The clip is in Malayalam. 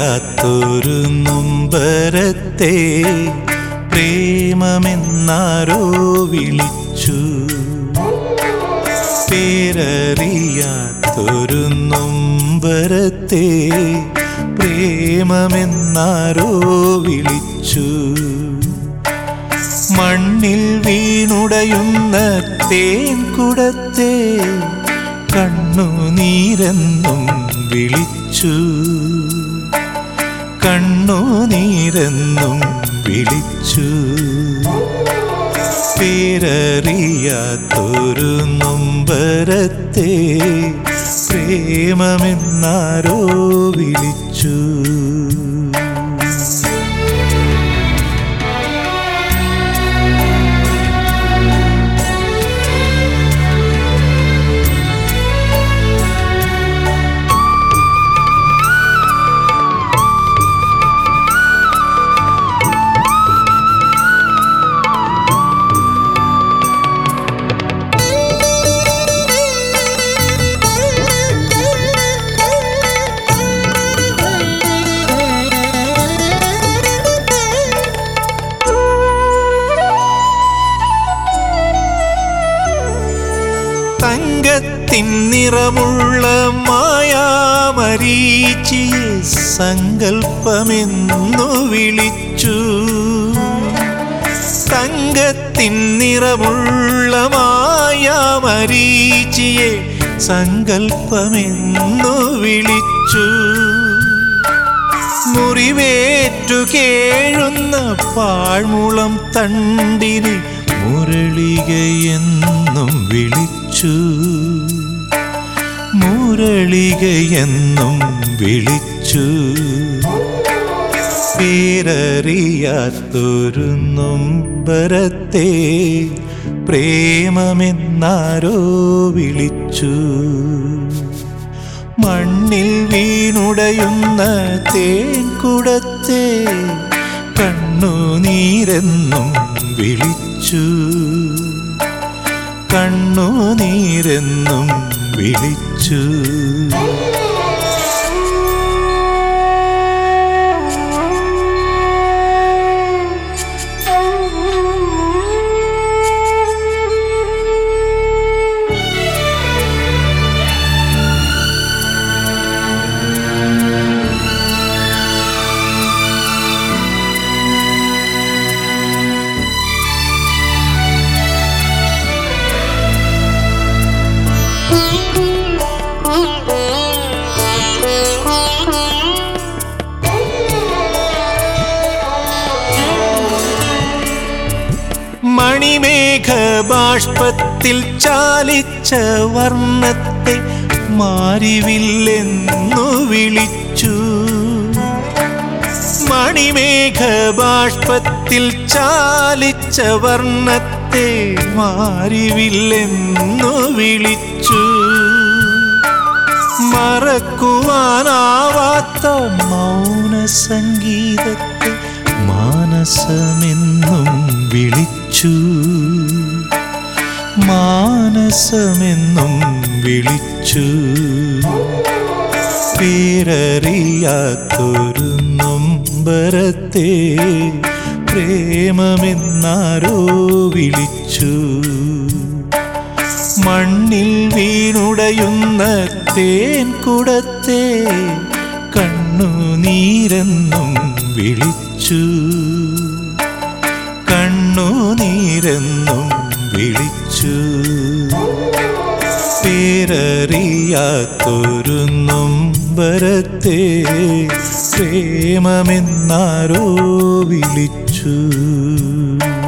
പേരറിയാത്തൊരു നൊമ്പരത്തെ പ്രേമമെന്നാരോ വിളിച്ചു പേരറിയാത്തൊരു നൊമ്പരത്തെ പ്രേമമെന്നാരോ വിളിച്ചു മണ്ണിൽ വീണുടയുന്ന തേൻകുടത്തെ കണ്ണുനീരെന്നും വിളിച്ചു കണ്ണുനീരെന്നും വിളിച്ചു പേരറിയാത്തൊരു നൊമ്പരത്തെ പ്രേമമെന്നാരോ വിളിച്ചു തങ്കത്തിൻ നിറമുള്ള മായാമരീച്ചിയെ സങ്കൽപ്പമെന്നു വിളിച്ചു തങ്കത്തിൻ നിറമുള്ള മായാമരീച്ചിയെ സങ്കൽപ്പമെന്നു വിളിച്ചു മുറിവേറ്റു കേഴുന്ന പാഴ്മുളം തണ്ടിന് മുരളികയെന്നും വിളിച്ചു മുരളികയെന്നും വിളിച്ചു പേരറിയാത്തൊരു നൊമ്പരത്തെ പ്രേമമെന്നാരോ വിളിച്ചു മണ്ണിൽ വീണുടയുന്ന തേൻകുടത്തെ കണ്ണുനീരെന്നും വിളിച്ചു കണ്ണുനീരെന്നും വിളിച്ചു മണിമേഘ ബാഷ്പത്തിൽ ചാലിച്ച വർണ്ണത്തെ മാരിവില്ലെന്നു വിളിച്ചു മണിമേഘ ബാഷ്പത്തിൽ ചാലിച്ച വർണ്ണത്തെ മാരിവില്ലെന്നു വിളിച്ചു മറക്കുവാനാവാത്ത മൗന സംഗീതത്തെ മാനസമെന്നും വിളിച്ചു മാനസമെന്നും വിളിച്ചു പേരറിയാത്തൊരു നൊമ്പരത്തെ പ്രേമമെന്നാരോ വിളിച്ചു മണ്ണിൽ വീണുടയുന്ന തേൻകുടത്തെ കണ്ണുനീരെന്നും വിളിച്ചു കണ്ണുനീരെന്നും വിളിച്ചു പേരറിയാത്തൊരു നൊമ്പരത്തെ പ്രേമമെന്നാരോ വിളിച്ചു